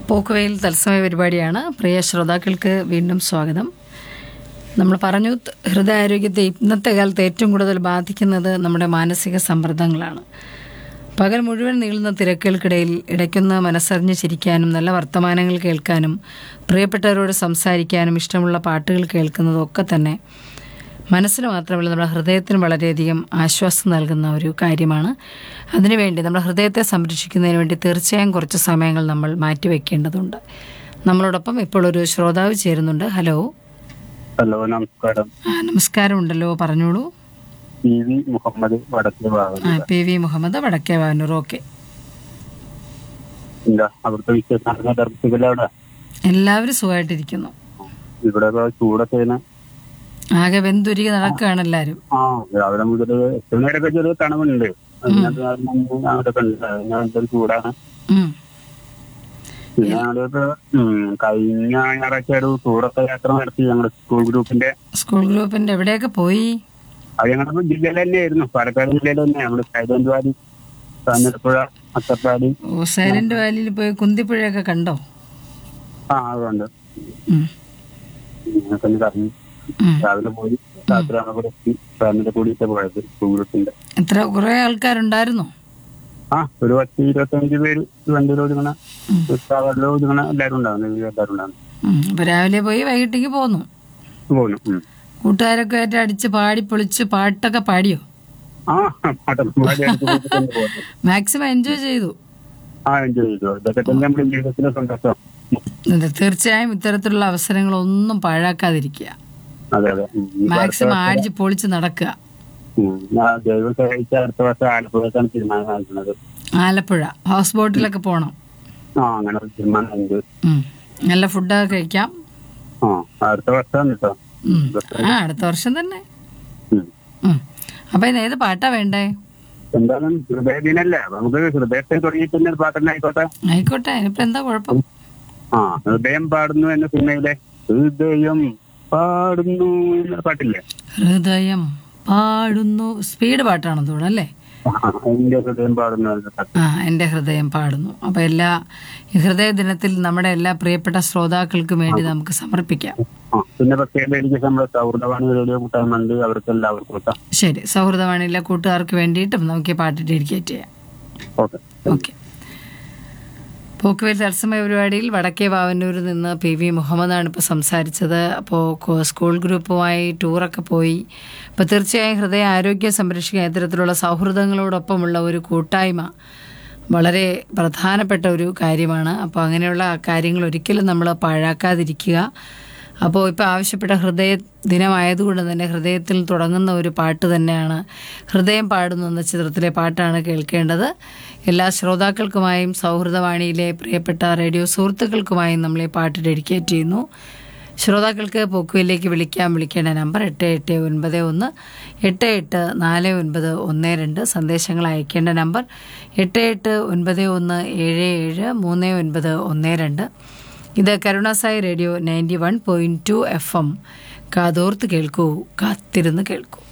പോക്കുവയിൽ തത്സമയ പരിപാടിയാണ് പ്രിയ ശ്രോതാക്കൾക്ക് വീണ്ടും സ്വാഗതം നമ്മൾ പറഞ്ഞു ത- ഹൃദയാരോഗ്യത്തെ ഇന്നത്തെ കാലത്ത് ഏറ്റവും കൂടുതൽ ബാധിക്കുന്നത് നമ്മുടെ മാനസിക സമ്മർദ്ദങ്ങളാണ് പകൽ മുഴുവൻ നീളുന്ന തിരക്കുകൾക്കിടയിൽ ഇടയ്ക്കൊന്ന് മനസ്സറിഞ്ഞ് ചിരിക്കാനും നല്ല വർത്തമാനങ്ങൾ കേൾക്കാനും പ്രിയപ്പെട്ടവരോട് സംസാരിക്കാനും ഇഷ്ടമുള്ള പാട്ടുകൾ കേൾക്കുന്നതും ഒക്കെ തന്നെ മനസ്സിന് മാത്രമല്ല നമ്മുടെ ഹൃദയത്തിന് വളരെയധികം ആശ്വാസം നൽകുന്ന ഒരു കാര്യമാണ് അതിനുവേണ്ടി നമ്മുടെ ഹൃദയത്തെ സംരക്ഷിക്കുന്നതിന് വേണ്ടി തീർച്ചയായും കുറച്ച് സമയങ്ങൾ നമ്മൾ മാറ്റിവെക്കേണ്ടതുണ്ട് നമ്മളോടൊപ്പം ഇപ്പോൾ ഒരു ശ്രോതാവ് ചേരുന്നുണ്ട് ഹലോ ഹലോ നമസ്കാരം ആ, നമസ്കാരമുണ്ടല്ലോ പറഞ്ഞോളൂ പി വി മുഹമ്മദ് വടക്കേ ഭാഗം ആ പി വി മുഹമ്മദ് വടക്കേ വാനൂർ ഓക്കെ എന്താ അവിടുത്തെ വിശേഷം ദർശിക്കല അവിടെ എല്ലാവരും സുഖമായിട്ടിരിക്കുന്നു ഇവിടെ ഇപ്പൊ ചൂടൊക്കെ ഇങ്ങനെ ആകെ വെന്തുരുകി നടക്കുകയാണ് എല്ലാവരും ആ രാവിലെ മുതൽ എട്ട് നേരമൊക്കെ ചെറിയ തണവുണ്ട് അതിനകത്ത് അവിടെയൊക്കെ ഉണ്ട് ഞാൻ എന്തൊരു ചൂടാണ് ഉം. പിന്നെ ഞങ്ങളിപ്പോ ഉം, കഴിഞ്ഞ ഞായറാഴ്ച ഒരു ടൂറൊക്കെ യാത്ര നടത്തി ഞങ്ങളുടെ സ്കൂൾ ഗ്രൂപ്പിന്റെ സ്കൂൾ ഗ്രൂപ്പിന്റെ എവിടെയൊക്കെ പോയി അത് ഞങ്ങളുടെ ജില്ലയിൽ തന്നെയായിരുന്നു പാലക്കാട് ജില്ലയിൽ തന്നെ നമ്മുടെ സൈലന്റ് വാലി കാഞ്ഞിരപ്പുഴ അട്ടപ്പാടി ഓ സൈലന്റ് വാലിയിൽ പോയി കുന്തിപ്പുഴയൊക്കെ കണ്ടോ ആ അതുകൊണ്ട് ഉം. ഞങ്ങൾക്ക് ഒന്ന് കറങ്ങി ഉം. രാവിലെ പോയി രാത്രി അവിടെ എത്തി ഫാമിലി കൂടിയിട്ട് പോയത് സ്കൂൾ ഗ്രൂപ്പിന്റെ എത്ര കുറെ ആൾക്കാരുണ്ടായിരുന്നോ ആ ഒരു പത്ത് ഇരുപത്തഞ്ച് പേര് വണ്ടിയിൽ ഒതുങ്ങണ ഉം. ട്രാവലിൽ ഒതുങ്ങണ എല്ലാവരും ഉണ്ടാവുന്നു എല്ലാവരും ഉണ്ടാവുന്നു ഉം. അപ്പൊ രാവിലെ പോയി വൈകിട്ടേക്ക് പോന്നു പോന്നു ഉം. കൂട്ടുകാരൊക്കെ ആയിട്ട് അടിച്ച് പാടി പൊളിച്ച് പാട്ടൊക്കെ പാടിയോ ആ പട്ടപ്പാടി അടുത്ത് പോയിട്ട് തന്നെ പോകുന്നു മാക്സിമം എൻജോയ് ചെയ്തു ആ എൻജോയ് ചെയ്തു ഇതൊക്കെ തന്നെ നമ്മുടെ ജീവിതത്തിലെ സന്തോഷം ഇത് തീർച്ചയായും ഇത്തരത്തിലുള്ള അവസരങ്ങളൊന്നും പാഴാക്കാതിരിക്കുക അതെ അതെ ഉം. ഈ മാക്സിമം അടിച്ച് പൊളിച്ച് നടക്കുക ഉം. ഞാൻ ദൈവം സഹായിച്ച അടുത്ത വർഷം ആലപ്പുഴക്കാണ് തീരുമാനം നടക്കുന്നത് ആലപ്പുഴ ഹൗസ് ബോട്ടിലൊക്കെ പോകണം ആ അങ്ങനെ ഒരു തീരുമാനം ഉണ്ട് ഉം. നല്ല ഫുഡൊക്കെ കഴിക്കാം ആ അടുത്ത വർഷമാണ് കേട്ടോ ഉം. ആ അടുത്ത വർഷം തന്നെ ഉം. ഉം. അപ്പൊ ഇന്ന് ഏത് പാട്ടാ വേണ്ടേ എന്താണ് ഹൃദയദിനല്ലേ അപ്പൊ നമുക്ക് ഹൃദയത്തെ തുടങ്ങിയിട്ട് തന്നെ ഒരു പാട്ടന്നെ ആയിക്കോട്ടെ ആയിക്കോട്ടെ ഇനിയിപ്പോ എന്താ കുഴപ്പം ആ ഹൃദയം പാടുന്നു എന്ന സിനിമയിലെ ഹൃദയം പാടുന്നു എന്ന പാട്ടില്ലേ ഹൃദയം പാടുന്നു സ്പീഡ് പാട്ടാണെന്ന് തോന്നുന്നു അല്ലേ ആ, എന്റെ ഹൃദയം പാടുന്നു എന്ന പാട്ട് ആ എൻ്റെ ഹൃദയം പാടുന്നു അപ്പോൾ എല്ലാ ഈ ഹൃദയ ദിനത്തിൽ നമ്മുടെ എല്ലാ പ്രിയപ്പെട്ട ശ്രോതാക്കൾക്കും വേണ്ടി നമുക്ക് സമർപ്പിക്കാം ആ പിന്നെ പ്രത്യേകം എനിക്ക് നമ്മുടെ സൗഹൃദവാണി റേഡിയോ കൂട്ടാനുണ്ട് അവർക്ക് എല്ലാവർക്കും കേട്ടോ ശരി സൗഹൃദവാണിയിലെ കൂട്ടുകാർക്ക് വേണ്ടിയിട്ടും നമുക്ക് ഈ പാട്ട് ഡെഡിക്കേറ്റ് ചെയ്യാം ഓക്കെ ഓക്കെ പോക്കുവേൽ തത്സമയ പരിപാടിയിൽ വടക്കേ വാവന്നൂരിൽ നിന്ന് പി വി മുഹമ്മദാണ് ഇപ്പോൾ സംസാരിച്ചത് അപ്പോൾ സ്കൂൾ ഗ്രൂപ്പുമായി ടൂറൊക്കെ പോയി അപ്പോൾ തീർച്ചയായും ഹൃദയ ആരോഗ്യം സംരക്ഷിക്കാൻ ഇത്തരത്തിലുള്ള സൗഹൃദങ്ങളോടൊപ്പമുള്ള ഒരു കൂട്ടായ്മ വളരെ പ്രധാനപ്പെട്ട ഒരു കാര്യമാണ് അപ്പോൾ അങ്ങനെയുള്ള കാര്യങ്ങൾ ഒരിക്കലും നമ്മൾ പാഴാക്കാതിരിക്കുക അപ്പോൾ ഇപ്പോൾ ആവശ്യപ്പെട്ട ഹൃദയ ദിനമായതുകൊണ്ട് തന്നെ ഹൃദയത്തിൽ തുടങ്ങുന്ന ഒരു പാട്ട് തന്നെയാണ് ഹൃദയം പാടുന്നു എന്ന ചിത്രത്തിലെ പാട്ടാണ് കേൾക്കേണ്ടത് എല്ലാ ശ്രോതാക്കൾക്കുമായും സൗഹൃദവാണിയിലെ പ്രിയപ്പെട്ട റേഡിയോ സുഹൃത്തുക്കൾക്കുമായും നമ്മൾ ഈ പാട്ട് ഡെഡിക്കേറ്റ് ചെയ്യുന്നു ശ്രോതാക്കൾക്ക് പോക്കുവിലേക്ക് വിളിക്കാൻ വിളിക്കേണ്ട നമ്പർ എട്ട് എട്ട് ഒൻപത് ഒന്ന് എട്ട് എട്ട് നാല് ഒൻപത് ഒന്ന് രണ്ട് സന്ദേശങ്ങൾ അയക്കേണ്ട നമ്പർ എട്ട് എട്ട് ഒൻപത് ഒന്ന് ഏഴ് ഏഴ് മൂന്ന് ഒൻപത് ഒന്ന് രണ്ട് ഇത് Karunasai radio ninety one point two F M കാതോർത്ത് കേൾക്കൂ കാത്തിരുന്ന് കേൾക്കൂ